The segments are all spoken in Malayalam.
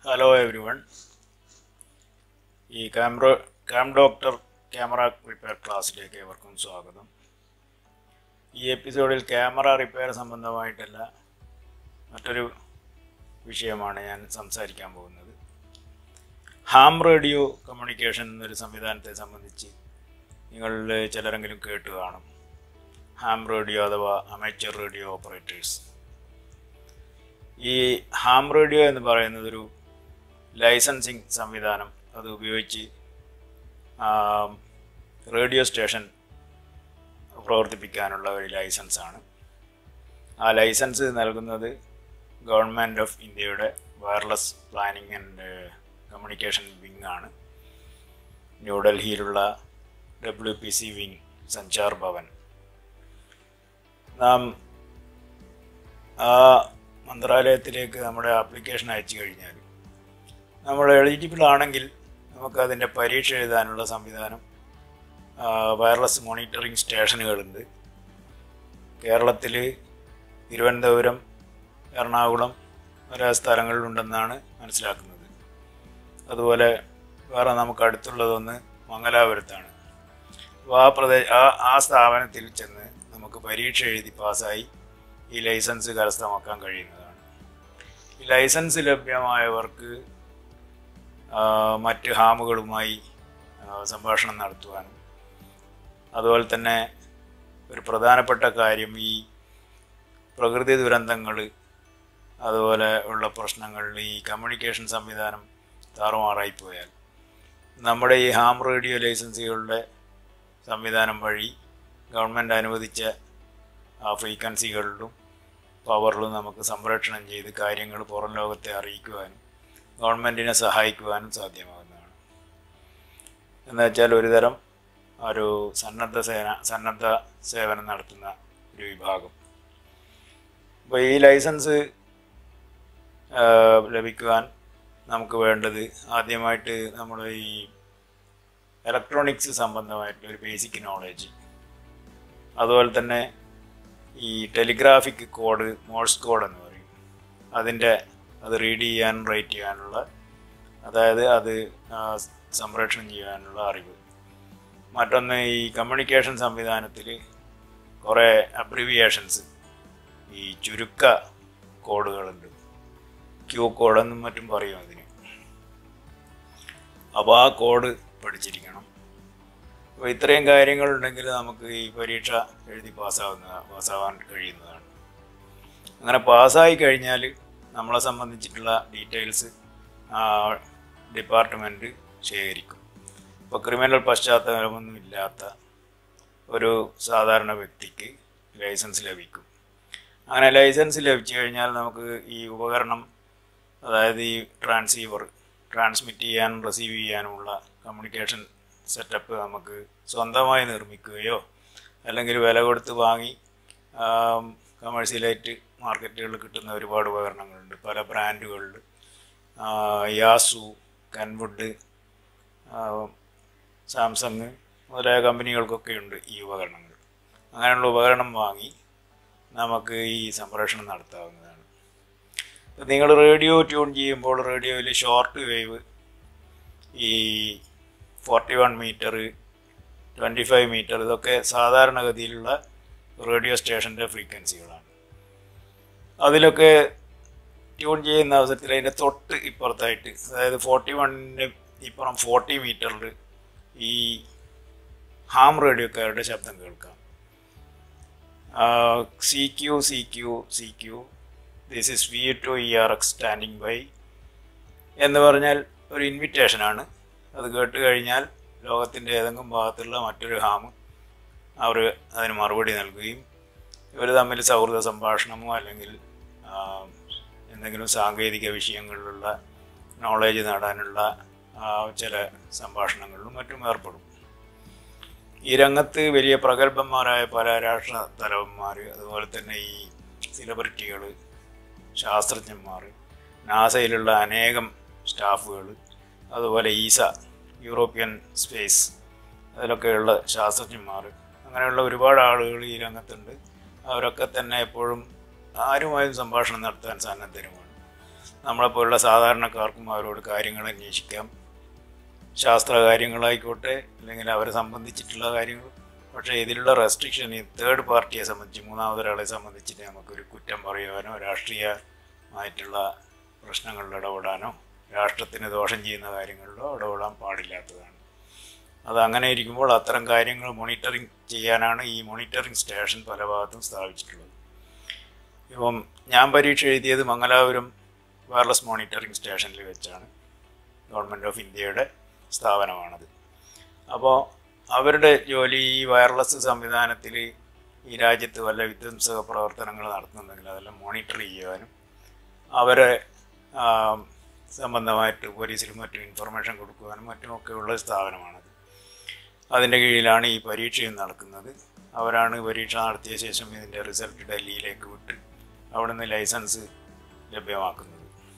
ഹലോ എവരി വൺ ഈ camera cam doctor camera repair ക്ലാസ്സിലേക്ക് ഏവർക്കും സ്വാഗതം ഈ എപ്പിസോഡിൽ ക്യാമറ റിപ്പയർ സംബന്ധമായിട്ടല്ല മറ്റൊരു വിഷയമാണ് ഞാൻ സംസാരിക്കാൻ പോകുന്നത് ഹാം റേഡിയോ കമ്മ്യൂണിക്കേഷൻ എന്നൊരു സംവിധാനത്തെ സംബന്ധിച്ച് നിങ്ങളിൽ ചിലരെങ്കിലും കേട്ട് കാണും ഹാം റേഡിയോ അഥവാ അമേച്ചർ റേഡിയോ ഓപ്പറേറ്റേഴ്സ് ഈ ഹാം റേഡിയോ എന്ന് പറയുന്നത് ഒരു ലൈസൻസിങ് സംവിധാനം അത് ഉപയോഗിച്ച് റേഡിയോ സ്റ്റേഷൻ പ്രവർത്തിപ്പിക്കാനുള്ള ഒരു ലൈസൻസാണ് ആ ലൈസൻസ് നൽകുന്നത് ഗവൺമെൻറ് ഓഫ് ഇന്ത്യയുടെ wireless planning and communication wing ആണ് ന്യൂഡൽഹിയിലുള്ള W P C wing Sanchar Bhavan നാം ആ മന്ത്രാലയത്തിലേക്ക് നമ്മുടെ ആപ്ലിക്കേഷൻ അയച്ചു കഴിഞ്ഞാൽ നമ്മൾ എലിജിബിൾ ആണെങ്കിൽ നമുക്ക് അതിൻ്റെ പരീക്ഷ എഴുതാനുള്ള സംവിധാനം വയർലെസ് മോണിറ്ററിംഗ് സ്റ്റേഷനുകളുണ്ട് കേരളത്തിൽ തിരുവനന്തപുരം എറണാകുളം പല സ്ഥലങ്ങളിലുണ്ടെന്നാണ് മനസ്സിലാക്കുന്നത് അതുപോലെ വേറെ നമുക്ക് അടുത്തുള്ളതൊന്ന് മംഗലാപുരത്താണ് അപ്പോൾ ആ പ്രദേശ ആ ആ സ്ഥാപനത്തിൽ ചെന്ന് നമുക്ക് പരീക്ഷ എഴുതി പാസ്സായി ഈ ലൈസൻസ് കരസ്ഥമാക്കാൻ കഴിയുന്നതാണ് ഈ ലൈസൻസ് ലഭ്യമായവർക്ക് മറ്റ് ഹാമുകളുമായി സംഭാഷണം നടത്തുവാനും അതുപോലെ തന്നെ ഒരു പ്രധാനപ്പെട്ട കാര്യം ഈ പ്രകൃതി ദുരന്തങ്ങൾ അതുപോലെ ഉള്ള പ്രശ്നങ്ങൾ ഈ കമ്മ്യൂണിക്കേഷൻ സംവിധാനം താറുമാറായി പോയാൽ നമ്മുടെ ഈ ഹാം റേഡിയോ ലൈസൻസുകളുടെ സംവിധാനം വഴി ഗവൺമെൻറ് അനുവദിച്ച ആ ഫ്രീക്വൻസികളിലും പവറിലും നമുക്ക് സംരക്ഷണം ചെയ്ത് കാര്യങ്ങൾ പുറം ലോകത്തെ അറിയിക്കുവാനും ഗവൺമെൻറ്റിനെ സഹായിക്കുവാനും സാധ്യമാകുന്നതാണ് എന്നുവെച്ചാൽ ഒരുതരം ഒരു സന്നദ്ധ സേന സന്നദ്ധ സേവനം നടത്തുന്ന ഒരു വിഭാഗം അപ്പോൾ ഈ ലൈസൻസ് ലഭിക്കുവാൻ നമുക്ക് വേണ്ടത് ആദ്യമായിട്ട് നമ്മൾ ഈ ഇലക്ട്രോണിക്സ് സംബന്ധമായിട്ടുള്ള ഒരു ബേസിക് നോളേജ് അതുപോലെ തന്നെ ഈ ടെലിഗ്രാഫിക് കോഡ് മോഴ്സ് കോഡ് എന്ന് പറയും അതിൻ്റെ അത് റീഡ് ചെയ്യാനും റൈറ്റ് ചെയ്യാനുള്ള അതായത് അത് സംരക്ഷണം ചെയ്യാനുള്ള അറിവ് മറ്റൊന്ന് ഈ കമ്മ്യൂണിക്കേഷൻ സംവിധാനത്തിൽ കുറേ അബ്രിവിയേഷൻസ് ഈ ചുരുക്ക കോഡുകളുണ്ട് ക്യൂ കോഡെന്നും മറ്റും പറയും അതിന് അപ്പോൾ ആ കോഡ് പഠിച്ചിരിക്കണം അപ്പോൾ ഇത്രയും കാര്യങ്ങളുണ്ടെങ്കിൽ നമുക്ക് ഈ പരീക്ഷ എഴുതി പാസ്സാവുന്ന പാസ്സാവാൻ കഴിയുന്നതാണ് അങ്ങനെ പാസ്സായി കഴിഞ്ഞാൽ നമ്മളെ സംബന്ധിച്ചിട്ടുള്ള ഡീറ്റെയിൽസ് ഡിപ്പാർട്ട്മെൻറ്റ് ശേഖരിക്കും ഇപ്പോൾ ക്രിമിനൽ പശ്ചാത്തലമൊന്നും ഇല്ലാത്ത ഒരു സാധാരണ വ്യക്തിക്ക് ലൈസൻസ് ലഭിക്കും അങ്ങനെ ലൈസൻസ് ലഭിച്ചു കഴിഞ്ഞാൽ നമുക്ക് ഈ ഉപകരണം അതായത് ഈ ട്രാൻസീവർ ട്രാൻസ്മിറ്റ് ചെയ്യാനും റിസീവ് ചെയ്യാനുമുള്ള കമ്മ്യൂണിക്കേഷൻ സെറ്റപ്പ് നമുക്ക് സ്വന്തമായി നിർമ്മിക്കുകയോ അല്ലെങ്കിൽ വില കൊടുത്ത് വാങ്ങി കമേഴ്സ്യലായിട്ട് മാർക്കറ്റുകളിൽ കിട്ടുന്ന ഒരുപാട് ഉപകരണങ്ങളുണ്ട് പല ബ്രാൻഡുകളിൽ യാസു കൻവുഡ് സാംസങ് മുതലായ കമ്പനികൾക്കൊക്കെ ഉണ്ട് ഈ ഉപകരണങ്ങൾ അങ്ങനെയുള്ള ഉപകരണം വാങ്ങി നമുക്ക് ഈ സംപ്രേഷണം നടത്താവുന്നതാണ് നിങ്ങൾ റേഡിയോ ട്യൂൺ ചെയ്യുമ്പോൾ റേഡിയോയിൽ ഷോർട്ട് വേവ് ഈ forty one metre twenty five metre ഇതൊക്കെ സാധാരണഗതിയിലുള്ള റേഡിയോ സ്റ്റേഷൻ്റെ ഫ്രീക്വൻസികളാണ് അതിലൊക്കെ ട്യൂൺ ചെയ്യുന്ന അവസരത്തിൽ അതിൻ്റെ തൊട്ട് ഇപ്പുറത്തായിട്ട് അതായത് ഫോർട്ടി വണ്ണിൻ്റെ ഇപ്പുറം ഫോർട്ടി മീറ്ററിൽ ഈ ഹാം റേഡിയോക്കാരുടെ ശബ്ദം കേൾക്കാം C Q C Q C Q this is V two E R X standing by എന്ന് പറഞ്ഞാൽ ഒരു ഇൻവിറ്റേഷനാണ് അത് കേട്ട് കഴിഞ്ഞാൽ ലോകത്തിൻ്റെ ഏതെങ്കിലും ഭാഗത്തുള്ള മറ്റൊരു ഹാം അവർ അതിന് മറുപടി നൽകുകയും ഇവർ തമ്മിൽ സൗഹൃദ സംഭാഷണമോ അല്ലെങ്കിൽ എന്തെങ്കിലും സാങ്കേതിക വിഷയങ്ങളിലുള്ള നോളേജ് നേടാനുള്ള ചില സംഭാഷണങ്ങളിലും മറ്റും ഏർപ്പെടും ഈ രംഗത്ത് വലിയ പ്രഗത്ഭന്മാരായ പല രാഷ്ട്ര തലവന്മാർ അതുപോലെ തന്നെ ഈ സെലിബ്രിറ്റികൾ ശാസ്ത്രജ്ഞന്മാർ നാസയിലുള്ള അനേകം സ്റ്റാഫുകൾ അതുപോലെ ഈസ യൂറോപ്യൻ സ്പേസ് അതിലൊക്കെയുള്ള ശാസ്ത്രജ്ഞന്മാർ അങ്ങനെയുള്ള ഒരുപാട് ആളുകൾ ഈ രംഗത്തുണ്ട് അവരൊക്കെ തന്നെ എപ്പോഴും ആരുമായും സംഭാഷണം നടത്താൻ സന്നദ്ധരുമാണ് നമ്മളെപ്പോലുള്ള സാധാരണക്കാർക്കും അവരോട് കാര്യങ്ങൾ അന്വേഷിക്കാം ശാസ്ത്ര കാര്യങ്ങളായിക്കോട്ടെ അല്ലെങ്കിൽ അവരെ സംബന്ധിച്ചിട്ടുള്ള കാര്യങ്ങൾ പക്ഷേ ഇതിലുള്ള റെസ്ട്രിക്ഷൻ ഈ തേർഡ് പാർട്ടിയെ സംബന്ധിച്ച് മൂന്നാമതൊരാളെ സംബന്ധിച്ചിട്ട് നമുക്കൊരു കുറ്റം പറയുവാനോ രാഷ്ട്രീയമായിട്ടുള്ള പ്രശ്നങ്ങളിൽ ഇടപെടാനോ രാഷ്ട്രത്തിന് ദോഷം ചെയ്യുന്ന കാര്യങ്ങളിലോ ഇടപെടാൻ പാടില്ലാത്തതാണ് അത് അങ്ങനെ ഇരിക്കുമ്പോൾ അത്തരം കാര്യങ്ങൾ മോണിറ്ററിങ് ചെയ്യാനാണ് ഈ മോണിറ്ററിങ് സ്റ്റേഷൻ പല ഭാഗത്തും സ്ഥാപിച്ചിട്ടുള്ളത് ഇപ്പം ഞാൻ പരീക്ഷ എഴുതിയത് മംഗലാപുരം വയർലെസ് മോണിറ്ററിങ് സ്റ്റേഷനിൽ വെച്ചാണ് ഗവൺമെൻറ് ഓഫ് ഇന്ത്യയുടെ സ്ഥാപനമാണത് അപ്പോൾ അവരുടെ ജോലി ഈ വയർലെസ് സംവിധാനത്തിൽ ഈ രാജ്യത്ത് വല്ല വിധ്വംസക പ്രവർത്തനങ്ങൾ നടത്തുന്നുണ്ടെങ്കിൽ അതെല്ലാം മോണിറ്റർ ചെയ്യുവാനും അവരെ ആ, സംബന്ധമായിട്ട് പോലീസിലും മറ്റും ഇൻഫർമേഷൻ കൊടുക്കുവാനും മറ്റുമൊക്കെയുള്ള സ്ഥാപനമാണത് അതിൻ്റെ കീഴിലാണ് ഈ പരീക്ഷയും നടക്കുന്നത് അവരാണ് പരീക്ഷ നടത്തിയ ശേഷം ഇതിൻ്റെ റിസൾട്ട് ഡൽഹിയിലേക്ക് വിട്ട് അവിടുന്ന് ലൈസൻസ് ലഭ്യമാക്കുന്നത്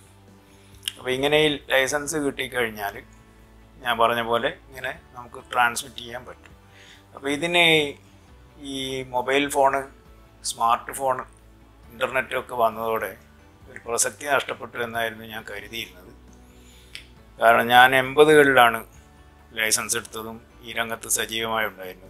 അപ്പോൾ ഇങ്ങനെ ഈ ലൈസൻസ് കിട്ടിക്കഴിഞ്ഞാൽ ഞാൻ പറഞ്ഞ പോലെ ഇങ്ങനെ നമുക്ക് ട്രാൻസ്മിറ്റ് ചെയ്യാൻ പറ്റും അപ്പോൾ ഇതിന് ഈ മൊബൈൽ ഫോണ് സ്മാർട്ട് ഫോൺ ഇൻ്റർനെറ്റൊക്കെ വന്നതോടെ ഒരു പ്രസക്തി നഷ്ടപ്പെട്ടു എന്നായിരുന്നു ഞാൻ കരുതിയിരുന്നത് കാരണം ഞാൻ എൺപതുകളിലാണ് ലൈസൻസ് എടുത്തതും ഈ രംഗത്ത് സജീവമായി ഉണ്ടായിരുന്നത്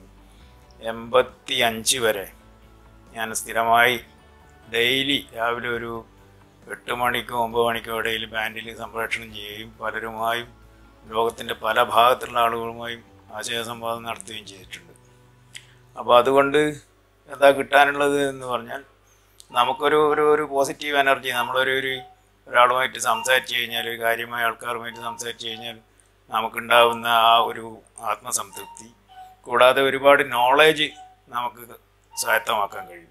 എൺപത്തി അഞ്ച് വരെ ഞാൻ സ്ഥിരമായി ഡെയിലി രാവിലെ ഒരു എട്ട് മണിക്കോ ഒമ്പത് മണിക്കോ ഇടയിൽ ബാൻഡിൽ സംപ്രേഷണം ചെയ്യുകയും പലരുമായും ലോകത്തിൻ്റെ പല ഭാഗത്തുള്ള ആളുകളുമായും ആശയസംവാദം നടത്തുകയും ചെയ്തിട്ടുണ്ട് അപ്പോൾ അതുകൊണ്ട് എന്താ കിട്ടാനുള്ളത് എന്ന് പറഞ്ഞാൽ നമുക്കൊരു ഒരു ഒരു പോസിറ്റീവ് എനർജി നമ്മളൊരു ഒരു ഒരാളുമായിട്ട് സംസാരിച്ച് കഴിഞ്ഞാൽ ഒരു കാര്യമായ ആൾക്കാരുമായിട്ട് സംസാരിച്ച് കഴിഞ്ഞാൽ നമുക്കുണ്ടാവുന്ന ആ ഒരു ആത്മസംതൃപ്തി കൂടാതെ ഒരുപാട് നോളേജ് നമുക്ക് സ്വായത്തമാക്കാൻ കഴിയും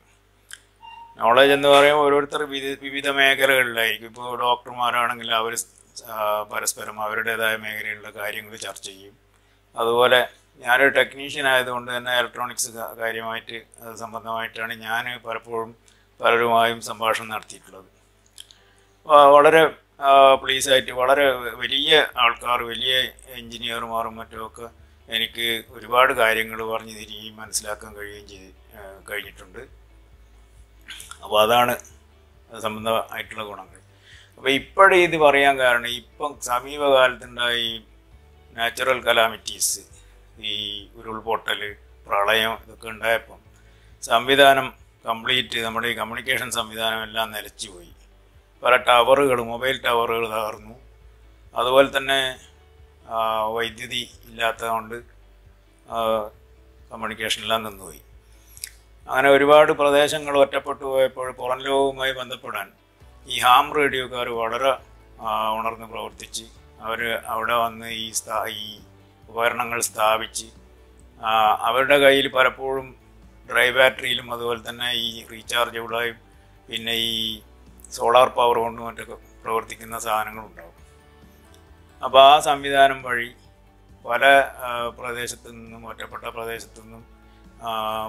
നോളേജ് എന്ന് പറയുമ്പോൾ ഓരോരുത്തർ വിവിധ വിവിധ മേഖലകളിലായിരിക്കും ഇപ്പോൾ ഡോക്ടർമാരാണെങ്കിൽ അവർ പരസ്പരം അവരുടേതായ മേഖലയിലുള്ള കാര്യങ്ങൾ ചർച്ച ചെയ്യും അതുപോലെ ഞാനൊരു ടെക്നീഷ്യൻ ആയതുകൊണ്ട് തന്നെ ഇലക്ട്രോണിക്സ് കാര്യമായിട്ട് അത് സംബന്ധമായിട്ടാണ് ഞാൻ പലപ്പോഴും പലരുമായും സംഭാഷണം നടത്തിയിട്ടുള്ളത് വ- വളരെ പ്ലീസായിട്ട് വളരെ വലിയ ആൾക്കാർ വലിയ എൻജിനീയർമാരും മറ്റുമൊക്കെ എനിക്ക് ഒരുപാട് കാര്യങ്ങൾ പറഞ്ഞു തരികയും മനസ്സിലാക്കാൻ കഴിയുകയും ചെയ്ത് ആ, കഴിഞ്ഞിട്ടുണ്ട് അപ്പോൾ അതാണ് അത് സംബന്ധമായിട്ടുള്ള ഗുണങ്ങൾ അപ്പോൾ ഇപ്പോഴും ഇത് പറയാൻ കാരണം ഇപ്പം സമീപകാലത്തുണ്ടായ ഈ നാച്ചുറൽ കലാമിറ്റീസ് ഈ ഉരുൾപൊട്ടൽ പ്രളയം ഇതൊക്കെ ഉണ്ടായപ്പം സംവിധാനം കംപ്ലീറ്റ് നമ്മുടെ ഈ കമ്മ്യൂണിക്കേഷൻ സംവിധാനം എല്ലാം നിലച്ചു പോയി പല ടവറുകൾ മൊബൈൽ ടവറുകൾ തകർന്നു അതുപോലെ തന്നെ ആ, വൈദ്യുതി ഇല്ലാത്തതുകൊണ്ട് കമ്മ്യൂണിക്കേഷനെല്ലാം നിന്നുപോയി അങ്ങനെ ഒരുപാട് പ്രദേശങ്ങൾ ഒറ്റപ്പെട്ടു പോയപ്പോൾ പുറം ലോകവുമായി ബന്ധപ്പെടാൻ ഈ ഹാം റേഡിയോക്കാർ വളരെ ആ, ഉണർന്ന് പ്രവർത്തിച്ച് അവർ അവിടെ വന്ന് ഈ സ്ഥാ ഈ ഉപകരണങ്ങൾ സ്ഥാപിച്ച് ആ, അവരുടെ കയ്യിൽ പലപ്പോഴും ഡ്രൈ ബാറ്ററിയിലും അതുപോലെ തന്നെ ഈ റീചാർജബിളായും പിന്നെ ഈ സോളാർ പവർ കൊണ്ടും മറ്റൊക്കെ പ്രവർത്തിക്കുന്ന സാധനങ്ങളുണ്ടാവും അപ്പോൾ ആ സംവിധാനം വഴി പല ആ, പ്രദേശത്തു നിന്നും ഒറ്റപ്പെട്ട പ്രദേശത്തു നിന്നും ആ,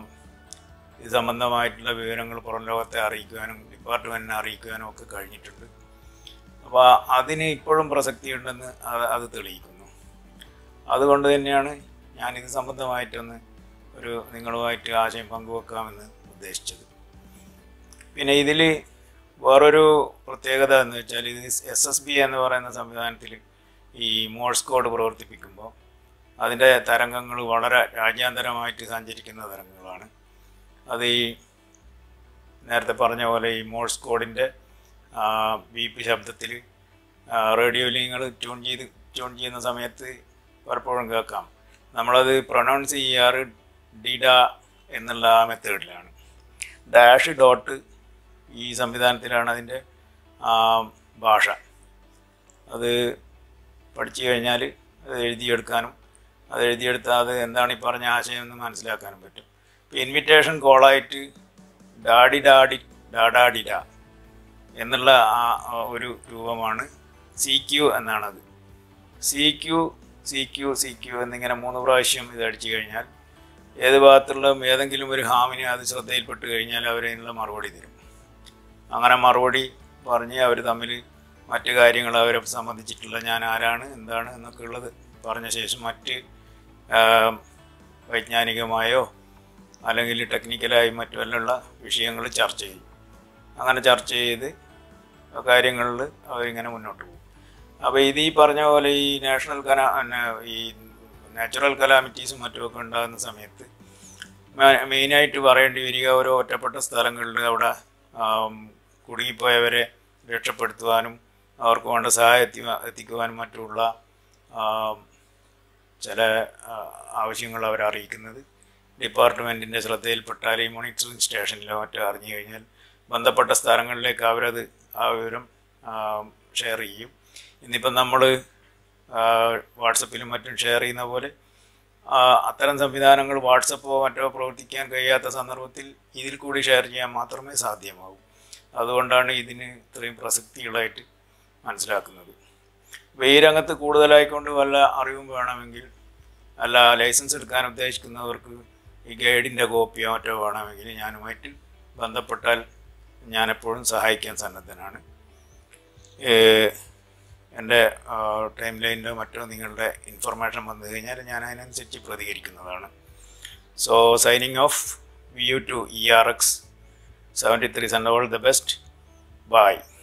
ഇത് സംബന്ധമായിട്ടുള്ള വിവരങ്ങൾ പുറം ലോകത്തെ അറിയിക്കുവാനും ഡിപ്പാർട്ട്മെൻറ്റിനെ അറിയിക്കുവാനും ഒക്കെ കഴിഞ്ഞിട്ടുണ്ട് അപ്പോൾ അതിന് ഇപ്പോഴും പ്രസക്തിയുണ്ടെന്ന് അത് അത് തെളിയിക്കുന്നു അതുകൊണ്ട് തന്നെയാണ് ഞാനിത് സംബന്ധമായിട്ടൊന്ന് ഒരു നിങ്ങളുമായിട്ട് ആശയം പങ്കുവെക്കാമെന്ന് ഉദ്ദേശിച്ചത് പിന്നെ ഇതിൽ വേറൊരു പ്രത്യേകത എന്ന് വെച്ചാൽ ഇത് എസ് എസ് ബി എന്ന് പറയുന്ന സംവിധാനത്തിൽ ഈ മോഴ്സ് കോഡ് പ്രവർത്തിപ്പിക്കുമ്പോൾ അതിൻ്റെ തരംഗങ്ങൾ വളരെ രാജ്യാന്തരമായിട്ട് സഞ്ചരിക്കുന്ന തരംഗങ്ങളാണ് അത് ഈ നേരത്തെ പറഞ്ഞ പോലെ ഈ മോഴ്സ് കോഡിൻ്റെ ബീപ്പ് ശബ്ദത്തിൽ റേഡിയോയിൽ നിങ്ങൾ ട്യൂൺ ചെയ്ത് ട്യൂൺ ചെയ്യുന്ന സമയത്ത് പലപ്പോഴും കേൾക്കാം നമ്മളത് പ്രൊനൗൺസ് ചെയ്യാറ് ഡിഡ എന്നുള്ള ആ മെത്തേഡിലാണ് ഡാഷ് ഡോട്ട് ഈ സംവിധാനത്തിലാണ് അതിൻ്റെ ആ, ഭാഷ അത് പഠിച്ചു കഴിഞ്ഞാൽ അത് എഴുതിയെടുക്കാനും അത് എഴുതിയെടുത്താൽ അത് എന്താണ് ഈ പറഞ്ഞ ആശയം എന്ന് മനസ്സിലാക്കാനും പറ്റും ഇപ്പോൾ ഇൻവിറ്റേഷൻ കോളായിട്ട് ഡാഡി ഡാഡി ഡാഡാഡിഡ എന്നുള്ള ആ ആ ഒരു രൂപമാണ് സി ക്യു എന്നാണത് C Q C Q C Q എന്നിങ്ങനെ മൂന്ന് പ്രാവശ്യം ഇത് അടിച്ചു കഴിഞ്ഞാൽ ഏത് ഭാഗത്തുള്ള ഏതെങ്കിലും ഒരു ഹാമിന് അത് ശ്രദ്ധയിൽപ്പെട്ട് കഴിഞ്ഞാൽ അവർ അതിനുള്ള മറുപടി തരും അങ്ങനെ മറുപടി പറഞ്ഞ് അവർ തമ്മിൽ മറ്റു കാര്യങ്ങൾ അവരെ സംബന്ധിച്ചിട്ടുള്ള ഞാൻ ആരാണ് എന്താണ് എന്നൊക്കെ ഉള്ളത് പറഞ്ഞ ശേഷം മറ്റ് ആ, വൈജ്ഞാനികമായോ അല്ലെങ്കിൽ ടെക്നിക്കലായും മറ്റുമെല്ലാമുള്ള വിഷയങ്ങൾ ചർച്ച ചെയ്യും അങ്ങനെ ചർച്ച ചെയ്ത് കാര്യങ്ങളിൽ അവരിങ്ങനെ മുന്നോട്ട് പോകും അപ്പോൾ ഇത് ഈ പറഞ്ഞ പോലെ ഈ നാഷണൽ കലാ പിന്നെ ഈ നാച്ചുറൽ കലാമിറ്റീസും മറ്റുമൊക്കെ ഉണ്ടാകുന്ന സമയത്ത് മെ- മെയിനായിട്ട് പറയേണ്ടി വരിക ഓരോ ഒറ്റപ്പെട്ട സ്ഥലങ്ങളിൽ അവിടെ ആം, കുടുങ്ങിപ്പോയവരെ രക്ഷപ്പെടുത്തുവാനും അവർക്ക് വേണ്ട സഹായം എത്തി എത്തിക്കുവാനും മറ്റുള്ള ആം, ചില ആ, ആവശ്യങ്ങൾ അവർ അറിയിക്കുന്നത് ഡിപ്പാർട്ട്മെൻറ്റിൻ്റെ ശ്രദ്ധയിൽപ്പെട്ടാൽ ഈ മോണിറ്ററിംഗ് സ്റ്റേഷനിലോ മറ്റോ അറിഞ്ഞു കഴിഞ്ഞാൽ ബന്ധപ്പെട്ട സ്ഥലങ്ങളിലേക്ക് അവരത് ആ വിവരം ഷെയർ ചെയ്യും ഇന്നിപ്പം നമ്മൾ വാട്സപ്പിലും മറ്റും ഷെയർ ചെയ്യുന്ന പോലെ ആ, അത്തരം സംവിധാനങ്ങൾ വാട്സപ്പോ മറ്റോ പ്രവർത്തിക്കാൻ കഴിയാത്ത സന്ദർഭത്തിൽ ഇതിൽ കൂടി ഷെയർ ചെയ്യാൻ മാത്രമേ സാധ്യമാകൂ അതുകൊണ്ടാണ് ഇതിന് ഇത്രയും പ്രസക്തികളായിട്ട് മനസ്സിലാക്കുന്നത് അപ്പോൾ ഈ രംഗത്ത് കൂടുതലായിക്കൊണ്ട് വല്ല അറിവും വേണമെങ്കിൽ അല്ല ലൈസൻസ് എടുക്കാൻ ഉദ്ദേശിക്കുന്നവർക്ക് ഈ ഗൈഡിൻ്റെ കോപ്പിയോ മറ്റോ വേണമെങ്കിൽ ഞാനുമായിട്ട് ബന്ധപ്പെട്ടാൽ ഞാനെപ്പോഴും സഹായിക്കാൻ സന്നദ്ധനാണ് ഏഹ് എൻ്റെ ടൈം ലൈനിലോ മറ്റോ നിങ്ങളുടെ ഇൻഫർമേഷൻ വന്നു കഴിഞ്ഞാൽ ഞാൻ അതിനനുസരിച്ച് പ്രതികരിക്കുന്നതാണ് so signing off V U two E R X seventy three send all the best by